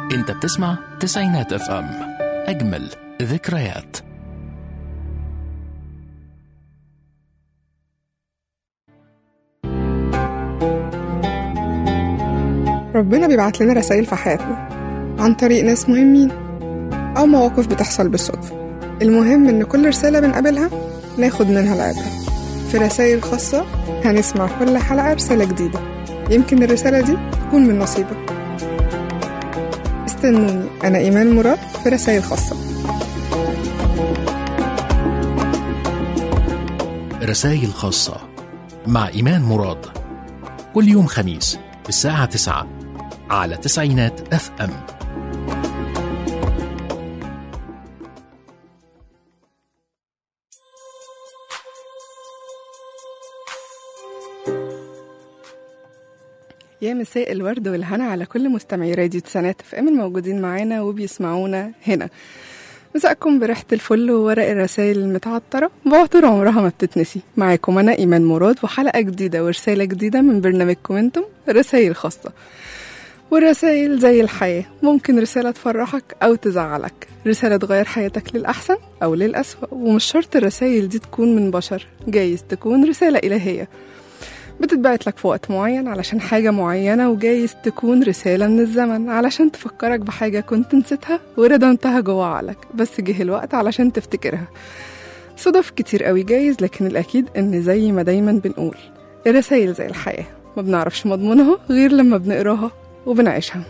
انت بتسمع تسعينات اف ام اجمل ذكريات ربنا بيبعت لنا رسائل في حياتنا عن طريق ناس مهمين أو مواقف بتحصل بالصدفة المهم إن كل رسالة بنقابلها ناخد منها العبرة في رسائل خاصة هنسمع كل حلقة رسالة جديدة يمكن الرسالة دي تكون من نصيبك استنوني أنا إيمان مراد في رسائل خاصة رسائل خاصة مع إيمان مراد كل يوم خميس الساعة 9 على تسعينات اف ام يا مساء الورد والهنا على كل مستمعي راديو تسعينات اف ام الموجودين معانا وبيسمعونا هنا مساءكم بريحة الفل وورق الرسائل المتعطرة بعطر عمرها ما بتتنسي معاكم أنا إيمان مراد وحلقة جديدة ورسالة جديدة من برنامجكم انتم رسائل خاصة والرسائل زي الحياة ممكن رسالة تفرحك أو تزعلك رسالة تغير حياتك للأحسن أو للأسوأ ومش شرط الرسائل دي تكون من بشر جايز تكون رسالة إلهية بتتبعت لك في وقت معين علشان حاجة معينة وجايز تكون رسالة من الزمن علشان تفكرك بحاجة كنت نسيتها وردمتها جوه عقلك بس جه الوقت علشان تفتكرها صدف كتير قوي جايز لكن الأكيد إن زي ما دايما بنقول الرسايل زي الحياة ما بنعرفش مضمونها غير لما بنقراها وبنعيشها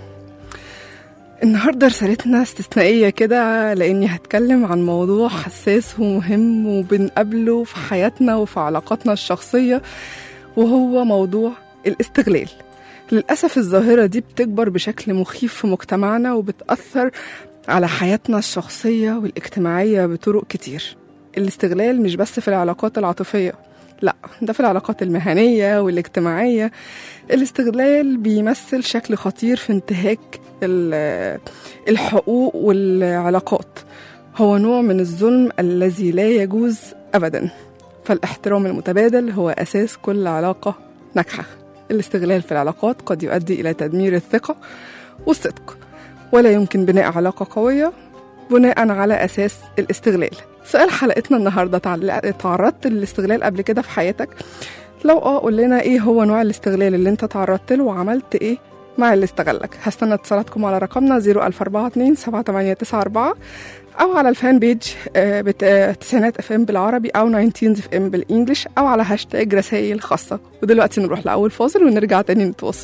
النهاردة رسالتنا استثنائية كده لأني هتكلم عن موضوع حساس ومهم وبنقابله في حياتنا وفي علاقاتنا الشخصية وهو موضوع الاستغلال للأسف الظاهرة دي بتكبر بشكل مخيف في مجتمعنا وبتأثر على حياتنا الشخصية والاجتماعية بطرق كتير الاستغلال مش بس في العلاقات العاطفية لا ده في العلاقات المهنية والاجتماعية الاستغلال بيمثل شكل خطير في انتهاك ال- الحقوق والعلاقات هو نوع من الظلم الذي لا يجوز أبدا فالاحترام المتبادل هو أساس كل علاقة ناجحة الاستغلال في العلاقات قد يؤدي إلى تدمير الثقة والصدق ولا يمكن بناء علاقة قوية بناء على أساس الاستغلال سؤال حلقتنا النهاردة تعل- تعرضت للاستغلال قبل كده في حياتك لو اه قول لنا ايه هو نوع الاستغلال اللي انت تعرضت له وعملت ايه مع اللي استغلك هستنى اتصالاتكم على رقمنا 00442 7894 او على الفان بيج آه، بت- آه، تسعينات اف ام بالعربي او 19 اف ام بالانجلش او على هاشتاج رسائل خاصه ودلوقتي نروح لاول فاصل ونرجع تاني نتواصل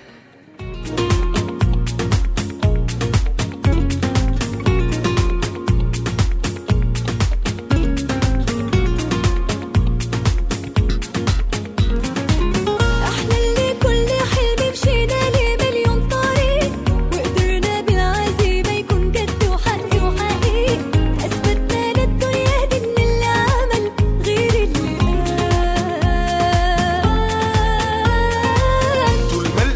احنا اللي كل حلم مشينا ليه مليون طريق وقدرنا بالعزيمة يكون جد وحق وحقيقي اثبتنا للدنيا دي ان اللي عمل غير اللي قال طول ما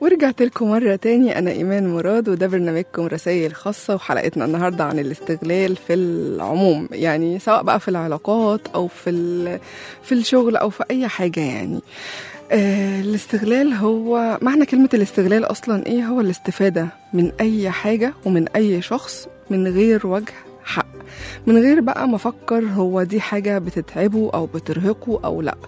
ورجعت لكم مرة تاني أنا إيمان مراد وده برنامجكم رسائل خاصة وحلقتنا النهاردة عن الاستغلال في العموم يعني سواء بقى في العلاقات أو في, ال- في الشغل أو في أي حاجة يعني آه الاستغلال هو معنى كلمة الاستغلال أصلا إيه هو الاستفادة من أي حاجة ومن أي شخص من غير وجه حق من غير بقى ما أفكر هو دي حاجة بتتعبه أو بترهقه أو لأ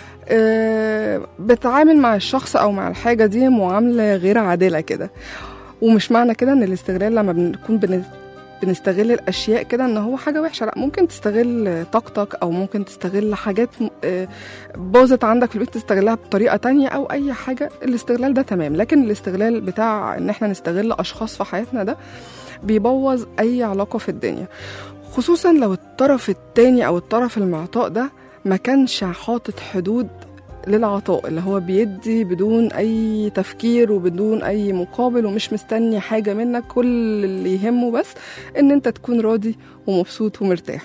آه، بتعامل مع الشخص او مع الحاجه دي معامله غير عادله كده ومش معنى كده ان الاستغلال لما بنكون بن- بنستغل الاشياء كده ان هو حاجه وحشه لا ممكن تستغل طاقتك او ممكن تستغل حاجات آه، باظت عندك في البيت تستغلها بطريقه تانية او اي حاجه الاستغلال ده تمام لكن الاستغلال بتاع ان احنا نستغل اشخاص في حياتنا ده بيبوظ اي علاقه في الدنيا خصوصا لو الطرف التاني او الطرف المعطاء ده ما كانش حاطط حدود للعطاء اللي هو بيدي بدون اي تفكير وبدون اي مقابل ومش مستني حاجه منك كل اللي يهمه بس ان انت تكون راضي ومبسوط ومرتاح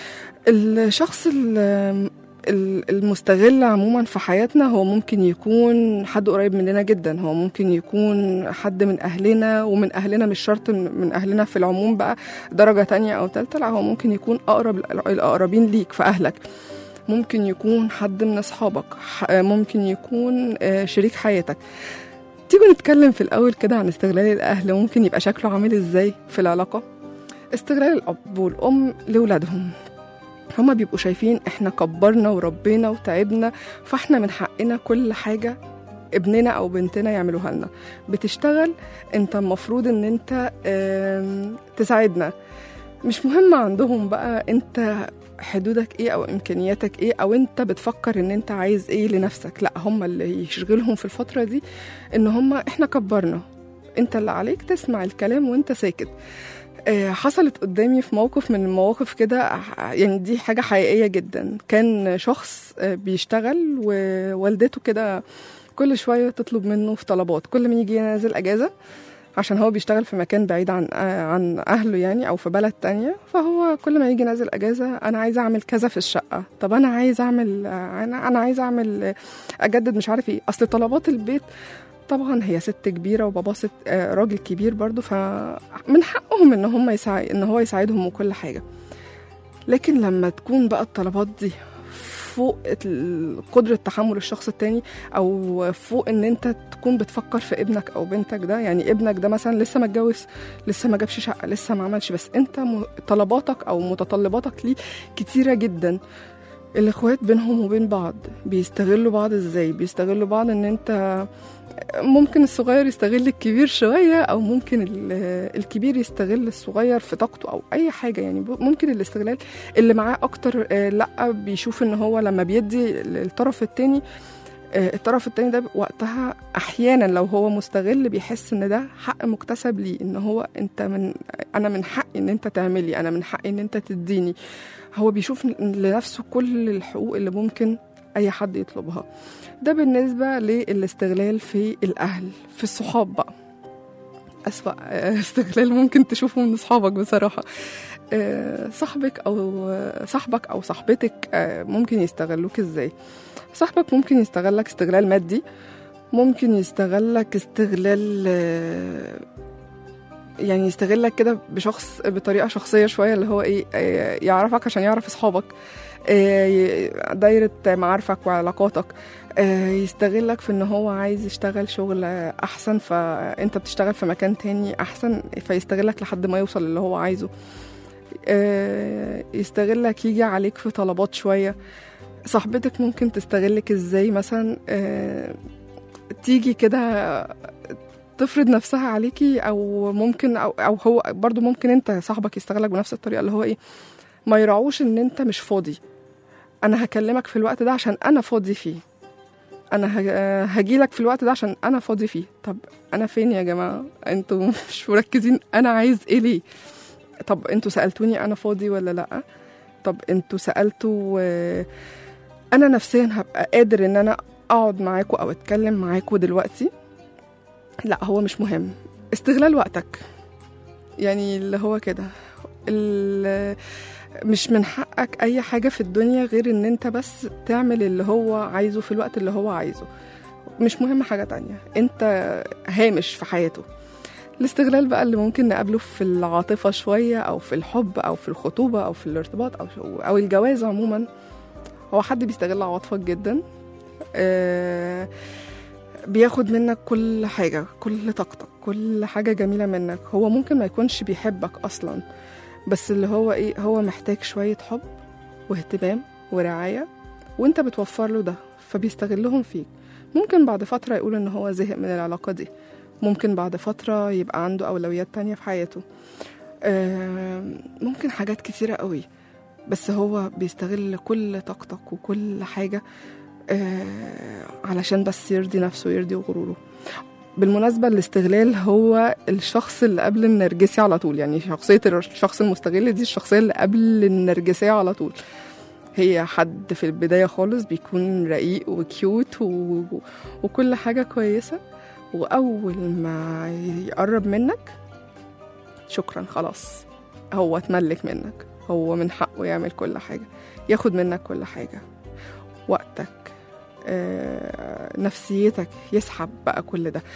الشخص ال- ال- المستغل عموما في حياتنا هو ممكن يكون حد قريب مننا جدا هو ممكن يكون حد من اهلنا ومن اهلنا مش شرط من من اهلنا في العموم بقى درجه تانية او تالتة لا هو ممكن يكون اقرب الاقربين ليك في اهلك ممكن يكون حد من اصحابك ح- ممكن يكون آه، شريك حياتك تيجوا نتكلم في الاول كده عن استغلال الاهل ممكن يبقى شكله عامل ازاي في العلاقه استغلال الاب والام لاولادهم هما بيبقوا شايفين احنا كبرنا وربينا وتعبنا فاحنا من حقنا كل حاجه ابننا او بنتنا يعملوها لنا بتشتغل انت المفروض ان انت آم، تساعدنا مش مهم عندهم بقى انت حدودك ايه او امكانياتك ايه او انت بتفكر ان انت عايز ايه لنفسك لا هم اللي يشغلهم في الفتره دي ان هم احنا كبرنا انت اللي عليك تسمع الكلام وانت ساكت آه، حصلت قدامي في موقف من المواقف كده ح- يعني دي حاجة حقيقية جدا كان شخص آه، بيشتغل ووالدته كده كل شوية تطلب منه في طلبات كل ما يجي ينزل أجازة عشان هو بيشتغل في مكان بعيد عن آه، عن أهله يعني أو في بلد تانية فهو كل ما يجي نازل أجازة أنا عايزة أعمل كذا في الشقة طب أنا عايز أعمل آه، أنا أنا عايزة أعمل آه، أجدد مش عارف إيه أصل طلبات البيت طبعا هي ست كبيره وبابا ست آه، راجل كبير برضو فمن حقهم ان هم يساعد ان هو يساعدهم وكل حاجه لكن لما تكون بقى الطلبات دي فوق ال- قدرة تحمل الشخص التاني أو فوق إن أنت تكون بتفكر في ابنك أو بنتك ده يعني ابنك ده مثلا لسه ما اتجوز لسه ما جابش شقة لسه ما عملش بس أنت م- طلباتك أو متطلباتك ليه كتيرة جدا الإخوات بينهم وبين بعض بيستغلوا بعض إزاي بيستغلوا بعض إن أنت ممكن الصغير يستغل الكبير شوية أو ممكن ال- الكبير يستغل الصغير في طاقته أو أي حاجة يعني ب- ممكن الاستغلال اللي معاه أكتر آه، لأ بيشوف إن هو لما بيدي الطرف التاني آه، الطرف التاني ده وقتها أحيانا لو هو مستغل بيحس إن ده حق مكتسب ليه إن هو أنت من أنا من حقي إن أنت تعملي أنا من حقي إن أنت تديني هو بيشوف لنفسه كل الحقوق اللي ممكن أي حد يطلبها ده بالنسبة للاستغلال في الأهل في الصحاب بقى أسوأ استغلال ممكن تشوفه من أصحابك بصراحة آه، صاحبك أو صاحبك أو صاحبتك آه، ممكن يستغلوك إزاي صاحبك ممكن يستغلك استغلال مادي ممكن يستغلك استغلال آه، يعني يستغلك كده بشخص بطريقة شخصية شوية اللي هو إيه آه، يعرفك عشان يعرف أصحابك آه، دايرة معارفك وعلاقاتك آه، يستغلك في ان هو عايز يشتغل شغل احسن فانت بتشتغل في مكان تاني احسن فيستغلك لحد ما يوصل اللي هو عايزه آه، يستغلك يجي عليك في طلبات شوية صاحبتك ممكن تستغلك ازاي مثلا آه، تيجي كده تفرض نفسها عليكي او ممكن او, أو هو برضو ممكن انت صاحبك يستغلك بنفس الطريقه اللي هو ايه ما يراعوش ان انت مش فاضي انا هكلمك في الوقت ده عشان انا فاضي فيه انا هجي لك في الوقت ده عشان انا فاضي فيه طب انا فين يا جماعه انتوا مش مركزين انا عايز ايه ليه طب انتوا سالتوني انا فاضي ولا لا طب انتوا سالتوا آه، انا نفسيا هبقى قادر ان انا اقعد معاكوا او اتكلم معاكوا دلوقتي لا هو مش مهم استغلال وقتك يعني اللي هو كده ال- مش من حقك اي حاجة في الدنيا غير ان انت بس تعمل اللي هو عايزه في الوقت اللي هو عايزه مش مهم حاجة تانية انت هامش في حياته الاستغلال بقى اللي ممكن نقابله في العاطفة شوية أو في الحب أو في الخطوبة أو في الارتباط أو أو الجواز عموما هو حد بيستغل عواطفك جدا آه بياخد منك كل حاجة كل طاقتك كل حاجة جميلة منك هو ممكن ما يكونش بيحبك أصلا بس اللي هو إيه هو محتاج شوية حب واهتمام ورعاية وانت بتوفر له ده فبيستغلهم فيك ممكن بعد فترة يقول إن هو زهق من العلاقة دي ممكن بعد فترة يبقى عنده أولويات تانية في حياته آم، ممكن حاجات كتيرة قوي بس هو بيستغل كل طاقتك وكل حاجة آه، علشان بس يرضي نفسه ويرضي غروره بالمناسبة الاستغلال هو الشخص اللي قبل النرجسي على طول يعني شخصية الشخص المستغل دي الشخصية اللي قبل النرجسية على طول هي حد في البداية خالص بيكون رقيق وكيوت و... وكل حاجة كويسة وأول ما يقرب منك شكرا خلاص هو اتملك منك هو من حقه يعمل كل حاجة ياخد منك كل حاجة وقتك آه، نفسيتك يسحب بقى كل ده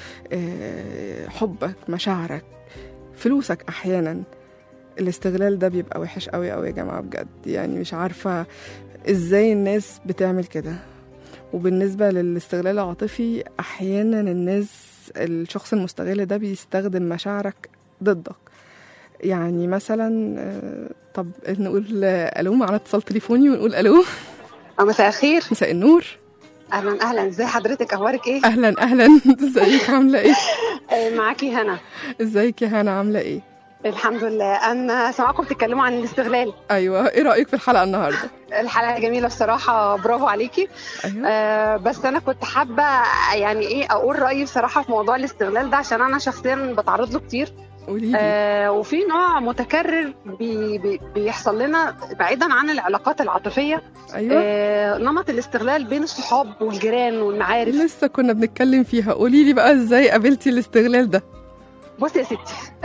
آه، حبك مشاعرك فلوسك أحيانا الاستغلال ده بيبقى وحش قوي قوي يا جماعة بجد يعني مش عارفة ازاي الناس بتعمل كده وبالنسبة للاستغلال العاطفي أحيانا الناس الشخص المستغل ده بيستخدم مشاعرك ضدك يعني مثلا آه، طب نقول آه، الو معانا اتصال تليفوني ونقول الو مساء الخير مساء النور اهلا اهلا ازي حضرتك اخبارك ايه اهلا اهلا ازيك عامله ايه آه، معاكي هنا ازيك يا هنا عامله ايه الحمد لله انا سامعاكم بتتكلموا عن الاستغلال ايوه ايه رايك في الحلقه النهارده الحلقه جميله الصراحه برافو عليكي ايوه آه بس انا كنت حابه يعني ايه اقول رايي بصراحه في موضوع الاستغلال ده عشان انا شخصيا بتعرض له كتير قولي لي آه وفي نوع متكرر بي بي بيحصل لنا بعيدا عن العلاقات العاطفيه ايوه آه نمط الاستغلال بين الصحاب والجيران والمعارف لسه كنا بنتكلم فيها قولي لي بقى ازاي قابلتي الاستغلال ده بصي يا ستي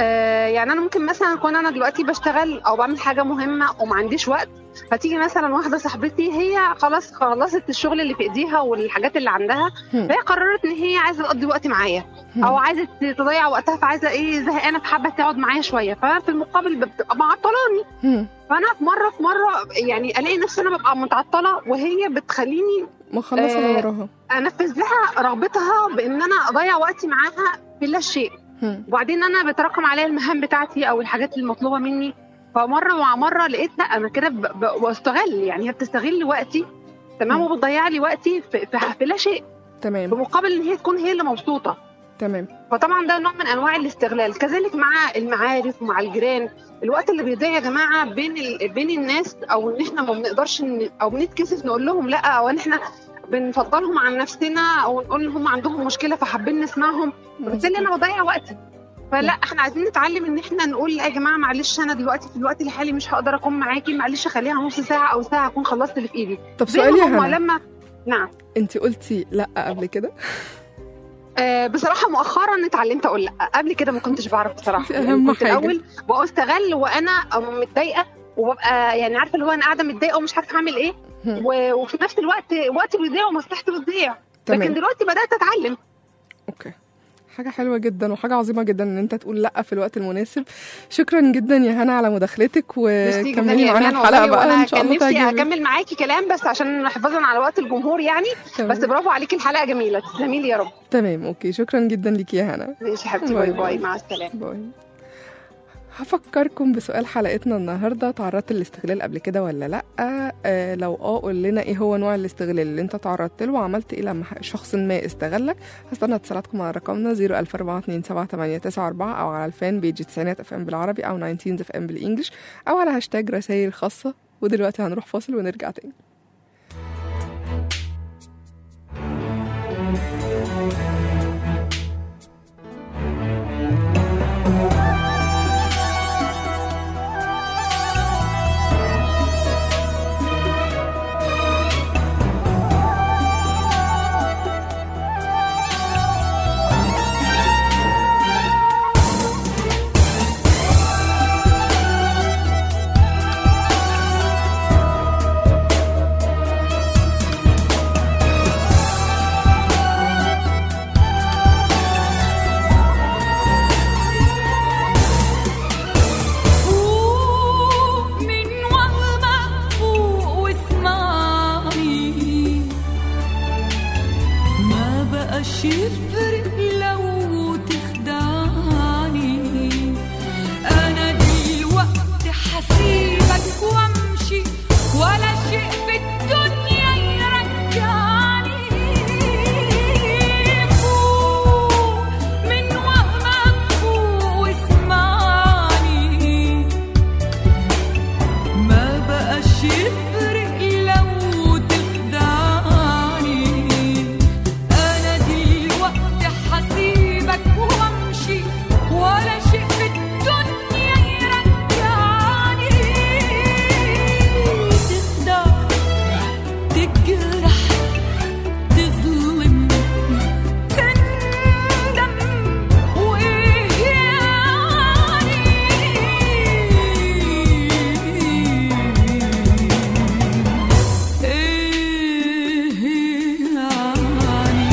آه يعني انا ممكن مثلا اكون انا دلوقتي بشتغل او بعمل حاجه مهمه وما عنديش وقت فتيجي مثلا واحده صاحبتي هي خلاص خلصت الشغل اللي في ايديها والحاجات اللي عندها هم. فهي قررت ان هي عايزه تقضي وقت معايا هم. او عايزه تضيع وقتها فعايزه ايه زهقانه فحابه تقعد معايا شويه فانا في المقابل بتبقى معطلاني هم. فانا في مره في مره يعني الاقي نفسي انا ببقى متعطله وهي بتخليني مخلصه اللي آه، وراها انفذ لها رغبتها بان انا اضيع وقتي معاها في لا شيء هم. وبعدين انا بتراكم عليا المهام بتاعتي او الحاجات المطلوبه مني فمره مع مره لقيت لا انا كده ب- ب- بستغل يعني هي بتستغل وقتي تمام مم. وبتضيع لي وقتي في, في, في لا شيء تمام بمقابل ان هي تكون هي اللي مبسوطه تمام فطبعا ده نوع من انواع الاستغلال كذلك مع المعارف ومع الجيران الوقت اللي بيضيع يا جماعه بين ال... بين الناس او ان احنا ما بنقدرش ن... او بنتكسف نقول لهم لا او ان احنا بنفضلهم عن نفسنا او نقول ان هم عندهم مشكله فحابين نسمعهم وبالتالي انا بضيع وقتي فلا احنا عايزين نتعلم ان احنا نقول لا يا جماعه معلش انا دلوقتي في الوقت الحالي مش هقدر اكون معاكي معلش خليها نص ساعه او ساعه اكون خلصت اللي في ايدي طب زي سؤال يا ما هم هنا لما نعم انت قلتي لا قبل كده آه بصراحه مؤخرا اتعلمت اقول لا قبل كده ما كنتش بعرف بصراحه دي أهم كنت حاجة. الاول بقى استغل وانا متضايقه وببقى يعني عارفه اللي هو انا قاعده متضايقه ومش عارفه اعمل ايه هم. و- وفي نفس الوقت وقتي بيضيع ومصلحتي بتضيع لكن تمام دلوقتي بدات اتعلم اوكي حاجة حلوة جدا وحاجة عظيمة جدا ان انت تقول لا في الوقت المناسب شكرا جدا يا هنا على مداخلتك ميرسي جداً وكملي يا معانا إيمان الحلقة والله، بقى وأنا ان شاء كان الله نفسي تعجبك اكمل معاكي كلام بس عشان حفاظا على وقت الجمهور يعني تمام. بس برافو عليكي الحلقه جميله تسلمي لي يا رب تمام اوكي شكرا جدا ليكي يا هنا ماشي يا حبيبتي باي باي باي باي. مع السلامه باي هفكركم بسؤال حلقتنا النهارده تعرضت للاستغلال قبل كده ولا لا آه لو اه قول لنا ايه هو نوع الاستغلال اللي انت تعرضت له وعملت ايه لما شخص ما استغلك هستنى اتصالاتكم على رقمنا 004278994 او على الفان بيج تسعينات اف ام بالعربي او 19 اف ام بالانجلش او على هاشتاج رسائل خاصه ودلوقتي هنروح فاصل ونرجع تاني بقاش يفرق لو تخدعني انا دلوقتي حسيبك وامشي ولا شيء في الدنيا يرجعني فوق من وهمك فوق واسمعني ما بقاش يفرق لو تخدعني انا دلوقتي حسيبك وامشي ولا شيء في الدنيا يرجعني تخدع تجرح تظلم تندم وايه يعني ايه يعني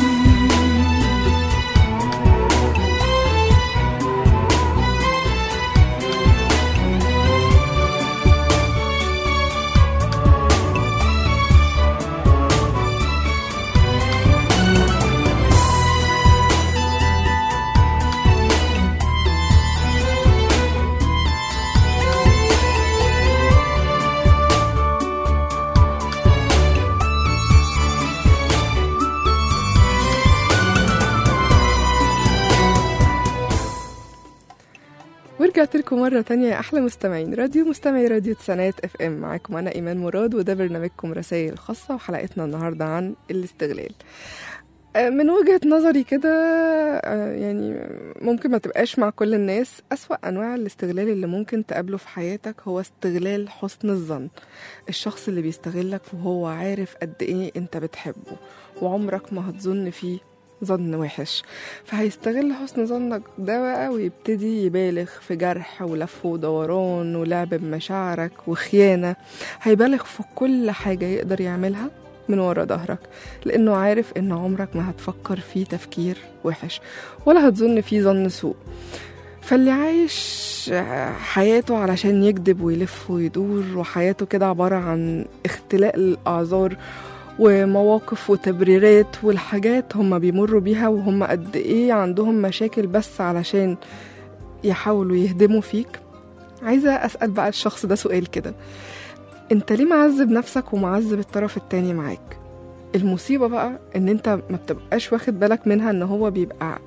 ورجعت لكم مرة تانية يا أحلى مستمعين راديو مستمعي راديو تسانات اف ام معاكم أنا إيمان مراد وده برنامجكم رسائل خاصة وحلقتنا النهاردة عن الاستغلال آه، من وجهة نظري كده آه، يعني ممكن ما تبقاش مع كل الناس أسوأ أنواع الاستغلال اللي ممكن تقابله في حياتك هو استغلال حسن الظن الشخص اللي بيستغلك وهو عارف قد إيه أنت بتحبه وعمرك ما هتظن فيه ظن وحش فهيستغل حسن ظنك ده بقى ويبتدي يبالغ في جرح ولف ودوران ولعب بمشاعرك وخيانة هيبالغ في كل حاجة يقدر يعملها من ورا ظهرك لأنه عارف إن عمرك ما هتفكر فيه تفكير وحش ولا هتظن فيه ظن سوء فاللي عايش حياته علشان يكذب ويلف ويدور وحياته كده عبارة عن اختلاء الأعذار ومواقف وتبريرات والحاجات هم بيمروا بيها وهم قد ايه عندهم مشاكل بس علشان يحاولوا يهدموا فيك عايزة أسأل بقى الشخص ده سؤال كده انت ليه معذب نفسك ومعذب الطرف التاني معاك المصيبة بقى ان انت ما بتبقاش واخد بالك منها ان هو بيبقى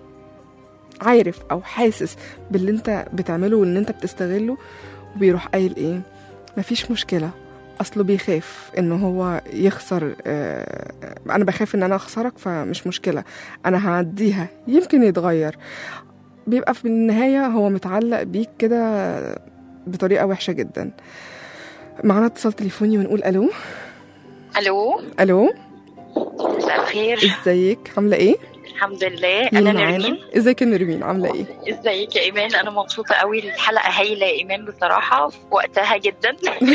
عارف او حاسس باللي انت بتعمله وان انت بتستغله وبيروح قايل ايه مفيش مشكلة اصله بيخاف ان هو يخسر آه، انا بخاف ان انا اخسرك فمش مشكله انا هعديها يمكن يتغير بيبقى في النهايه هو متعلق بيك كده بطريقه وحشه جدا معانا اتصال تليفوني ونقول الو الو الو مساء الخير ازيك عامله ايه الحمد لله مين انا معانا؟ نرمين ازيك يا نرمين عامله ايه ازيك يا ايمان انا مبسوطه قوي الحلقه هايله يا ايمان بصراحه في وقتها جدا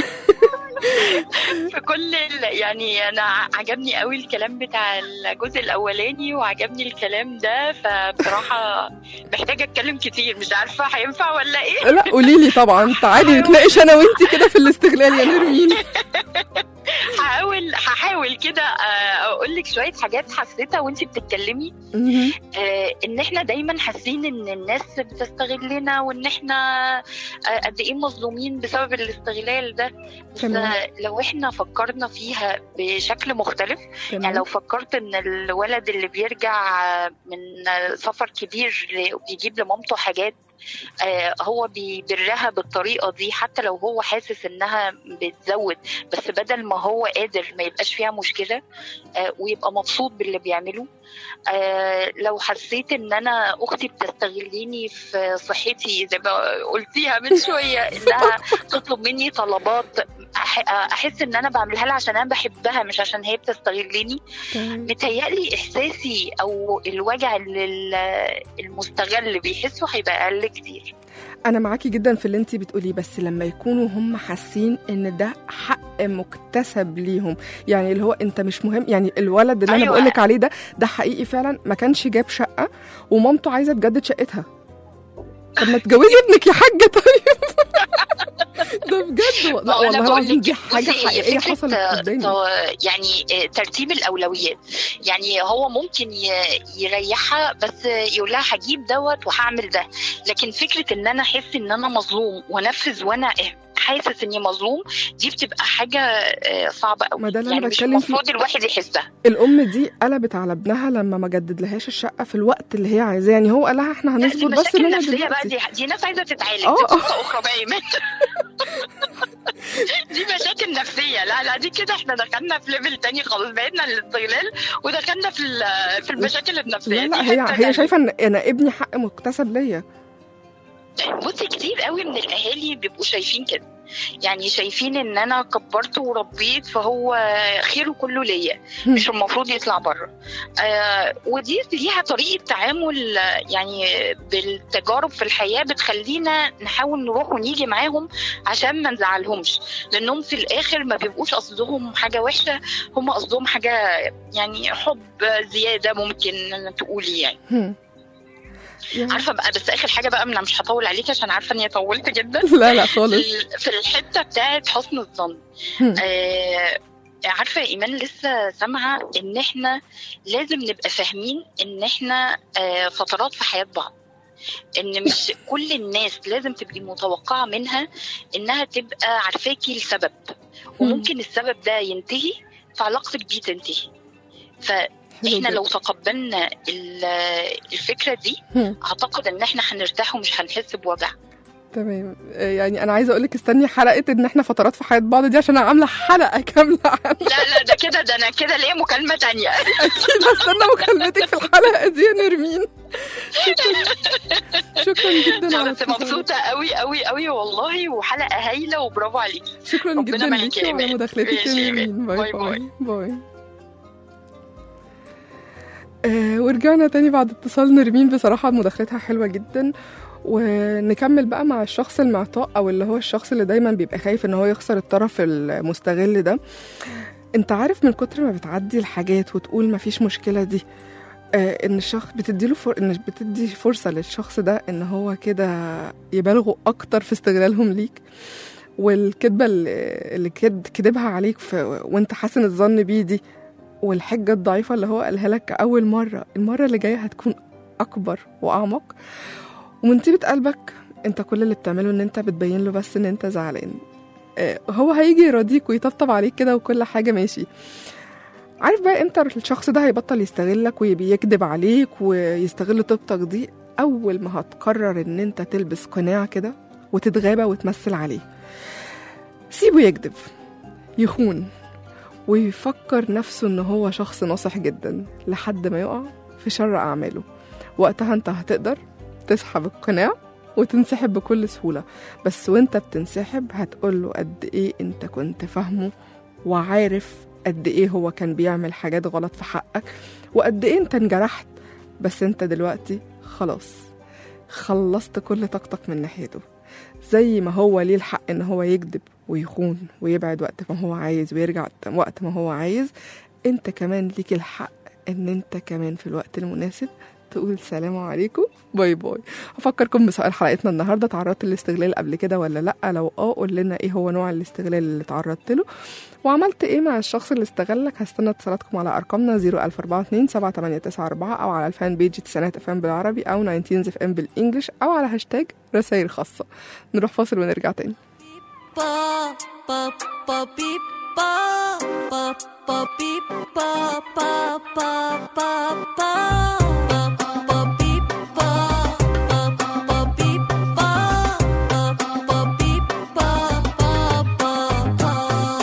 في كل ال- يعني انا عجبني قوي الكلام بتاع الجزء الاولاني وعجبني الكلام ده فبصراحه محتاجه اتكلم كتير مش عارفه هينفع ولا ايه لا قولي لي طبعا تعالي نتناقش انا وانتي كده في الاستغلال يا نرمين هحاول هحاول كده آه، اقول لك شويه حاجات حسيتها وانت بتتكلمي مهم. آه، ان احنا دايما حاسين ان الناس بتستغلنا وان احنا آه، قد ايه مظلومين بسبب الاستغلال ده بس تمام. آه، لو احنا فكرنا فيها بشكل مختلف يعني تمام لو فكرت ان الولد اللي بيرجع آه، من آه، سفر كبير ل- وبيجيب لمامته حاجات آه، هو بيبرها بالطريقه دي حتى لو هو حاسس انها بتزود بس بدل ما هو قادر ما يبقاش فيها مشكله آه، ويبقى مبسوط باللي بيعمله آه، لو حسيت ان انا اختي بتستغلني في صحتي زي ما قلتيها من شويه انها تطلب مني طلبات أح- احس ان انا بعملها لها عشان انا بحبها مش عشان هي بتستغلني تمام. متهيألي احساسي او الوجع اللي ال- المستغل بيحسه هيبقى اقل كتير انا معاكي جدا في اللي انتي بتقوليه بس لما يكونوا هم حاسين ان ده حق مكتسب ليهم يعني اللي هو انت مش مهم يعني الولد اللي انا أيوة. بقولك عليه ده ده حقيقي فعلا ما كانش جاب شقه ومامته عايزه تجدد شقتها طب ما تجوزي ابنك يا حاجه طيب ده بجد و- لا ما والله أنا بقول العظيم لك دي حاجه بصي، هي حقيقيه فكرة، حصلت آه، قدامي آه، يعني آه، ترتيب الاولويات يعني هو ممكن ي- يريحها بس يقول لها هجيب دوت وهعمل ده لكن فكره ان انا احس ان انا مظلوم وانفذ وانا حاسس اني مظلوم دي بتبقى حاجه آه، صعبه قوي ما ده اللي أنا يعني مش بتكلم فيه. المفروض الواحد يحسها الام دي قلبت على ابنها لما ما جددلهاش الشقه في الوقت اللي هي عايزاه يعني هو قال لها احنا لا، دي هنصبر بس مشاكل لنا نفسيه بقى دلوقتي دي دي ناس عايزه تتعالج آه، دي آه. قصه اخرى بقى ايمان دي مشاكل نفسيه لا لا دي كده احنا دخلنا في ليفل تاني خالص بعدنا الاستغلال ودخلنا في ال- في المشاكل النفسيه لا لا دي هي حتة هي تانية. شايفه ان انا ابني حق مكتسب ليا بصي كتير قوي من الاهالي بيبقوا شايفين كده يعني شايفين ان انا كبرت وربيت فهو خيره كله ليا هم. مش المفروض يطلع بره آه ودي ليها طريقه تعامل آه، يعني بالتجارب في الحياه بتخلينا نحاول نروح ونيجي معاهم عشان ما نزعلهمش لانهم في الاخر ما بيبقوش قصدهم حاجه وحشه هم قصدهم حاجه يعني حب زياده ممكن تقولي يعني هم. يعني- عارفه بقى بس اخر حاجه بقى انا مش هطول عليك عشان عارفه اني طولت جدا لا لا خالص في- في الحته بتاعت حسن الظن هم. آه عارفه يا ايمان لسه سامعه ان احنا لازم نبقى فاهمين ان احنا آه فترات في حياه بعض ان مش كل الناس لازم تبقي متوقعه منها انها تبقى عارفاكي السبب وممكن السبب ده ينتهي فعلاقتك بيه تنتهي حلو فاحنا جدا. لو تقبلنا ال- الفكره دي هم. اعتقد ان احنا هنرتاح ومش هنحس بوجع تمام آه، يعني انا عايزه اقول لك استني حلقه ان احنا فترات في حياه بعض دي عشان انا عامله حلقه كامله عنها لا لا ده كده ده انا كده ليا مكالمه تانية اكيد هستنى مكالمتك في الحلقه دي يا نرمين شكرا شكرا جدا لا على بس اتصالك. مبسوطه قوي قوي قوي والله وحلقه هايله وبرافو عليكي شكرا ربنا جدا معاكي ليكي يا وعلى إيمان. مداخلتك يا ماشي يا نرمين إيمان. باي باي باي باي آه ورجعنا تاني بعد اتصال نرمين بصراحة مداخلتها حلوة جدا ونكمل بقى مع الشخص المعطاء او اللي هو الشخص اللي دايما بيبقى خايف ان هو يخسر الطرف المستغل ده انت عارف من كتر ما بتعدي الحاجات وتقول مفيش مشكلة دي آه ان الشخص بتديله فر... ان بتدي فرصة للشخص ده ان هو كده يبالغوا اكتر في استغلالهم ليك والكذبة اللي اللي كد كدبها عليك في... وانت حاسن الظن بيه دي والحجة الضعيفة اللي هو قالها لك أول مرة المرة اللي جاية هتكون أكبر وأعمق ومن طيبة قلبك انت كل اللي بتعمله ان انت بتبين له بس ان انت زعلان آه، هو هيجي يراضيك ويطبطب عليك كده وكل حاجة ماشي عارف بقى امتى الشخص ده هيبطل يستغلك ويكذب عليك ويستغل طيبتك دي اول ما هتقرر ان انت تلبس قناع كده وتتغابى وتمثل عليه سيبه يكذب يخون ويفكر نفسه ان هو شخص ناصح جدا لحد ما يقع في شر اعماله وقتها انت هتقدر تسحب القناع وتنسحب بكل سهولة بس وانت بتنسحب هتقوله قد ايه انت كنت فاهمه وعارف قد ايه هو كان بيعمل حاجات غلط في حقك وقد ايه انت انجرحت بس انت دلوقتي خلاص خلصت كل طاقتك من ناحيته زي ما هو ليه الحق ان هو يكذب ويخون ويبعد وقت ما هو عايز ويرجع وقت ما هو عايز انت كمان ليك الحق ان انت كمان في الوقت المناسب تقول سلام عليكم باي باي افكركم بسؤال حلقتنا النهارده تعرضت للاستغلال قبل كده ولا لا لو اه قول لنا ايه هو نوع الاستغلال اللي تعرضت له وعملت ايه مع الشخص اللي استغلك هستنى اتصالاتكم على ارقامنا 01042 7894 او على الفان بيج تسعينات اف ام بالعربي او 19 اف ام بالانجلش او على هاشتاج رسائل خاصه نروح فاصل ونرجع تاني ba ba ba beep ba ba ba beep ba ba ba ba ba ba ba beep ba ba ba beep ba ba ba beep ba ba ba ba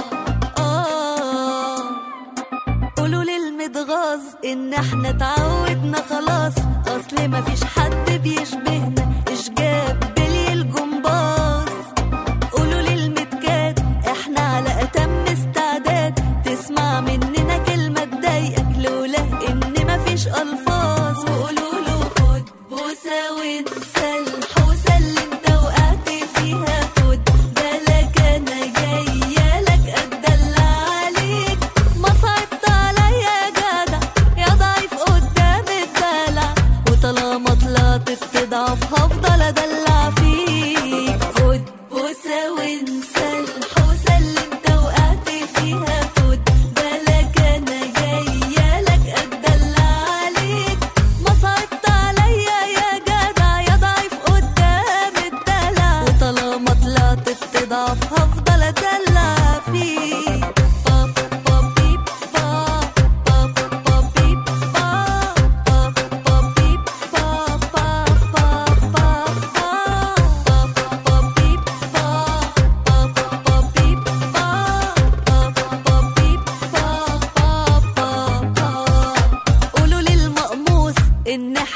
آه. قولوا للمتغاظ ان احنا اتعودنا خلاص اصل مفيش حد بيشبهنا اشجاب بلي الجمباز قولوا للمتكات احنا على اتم استعداد تسمع مننا كلمة تضايقك لولا ان مفيش الفاظ وقولوا له خد بوسة وانسى الحوسة اللي انت وقعت فيها خد بالك انا جاية لك اتدلع عليك ما صعبت عليا يا جدع يا ضعيف قدام الدلع وطالما طلعت بتضعف هفضل ادلع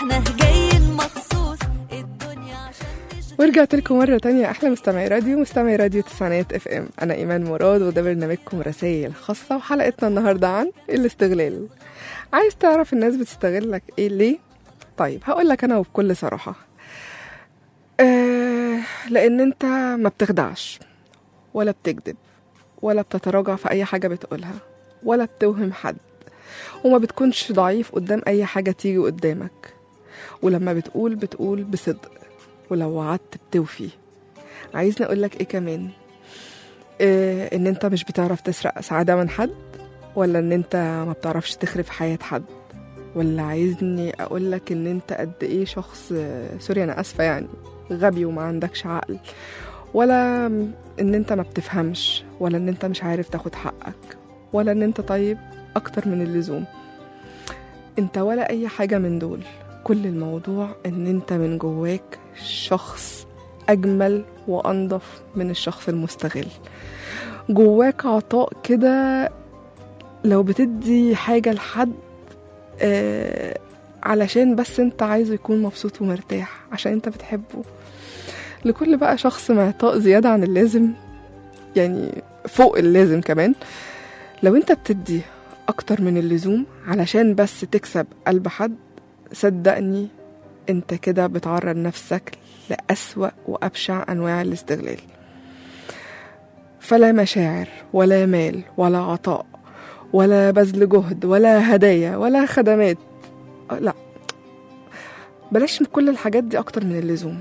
احنا جايين مخصوص الدنيا عشان تشغل ورجعت لكم مرة تانية أحلى مستمعي راديو مستمعي راديو تسعينات اف ام أنا إيمان مراد وده برنامجكم رسائل خاصة وحلقتنا النهاردة عن الاستغلال عايز تعرف الناس بتستغلك ايه ليه؟ طيب هقول لك أنا وبكل صراحة آه لأن أنت ما بتخدعش ولا بتكذب ولا بتتراجع في أي حاجة بتقولها ولا بتوهم حد وما بتكونش ضعيف قدام أي حاجة تيجي قدامك ولما بتقول بتقول بصدق ولو وعدت بتوفي عايزني اقول لك ايه كمان إيه ان انت مش بتعرف تسرق سعادة من حد ولا ان انت ما بتعرفش تخرب حياة حد ولا عايزني اقول لك ان انت قد ايه شخص آه، سوري انا اسفة يعني غبي وما عندكش عقل ولا ان انت ما بتفهمش ولا ان انت مش عارف تاخد حقك ولا ان انت طيب اكتر من اللزوم انت ولا اي حاجة من دول كل الموضوع ان انت من جواك شخص اجمل وانضف من الشخص المستغل جواك عطاء كده لو بتدي حاجة لحد آه علشان بس انت عايزه يكون مبسوط ومرتاح عشان انت بتحبه لكل بقى شخص معطاء زيادة عن اللازم يعني فوق اللازم كمان لو انت بتدي اكتر من اللزوم علشان بس تكسب قلب حد صدقني انت كده بتعرض نفسك لأسوأ وأبشع أنواع الاستغلال فلا مشاعر ولا مال ولا عطاء ولا بذل جهد ولا هدايا ولا خدمات أه، لا بلاش من كل الحاجات دي أكتر من اللزوم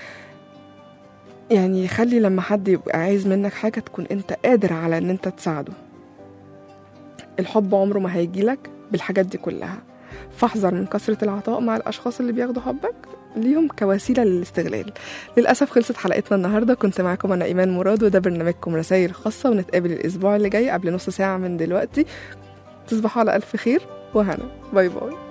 يعني خلي لما حد يبقى عايز منك حاجة تكون انت قادر على ان انت تساعده الحب عمره ما هيجيلك بالحاجات دي كلها فاحذر من كثرة العطاء مع الأشخاص اللي بياخدوا حبك ليهم كوسيلة للاستغلال للأسف خلصت حلقتنا النهاردة كنت معاكم أنا إيمان مراد وده برنامجكم رسائل خاصة ونتقابل الأسبوع اللي جاي قبل نص ساعة من دلوقتي تصبحوا على ألف خير وهنا باي باي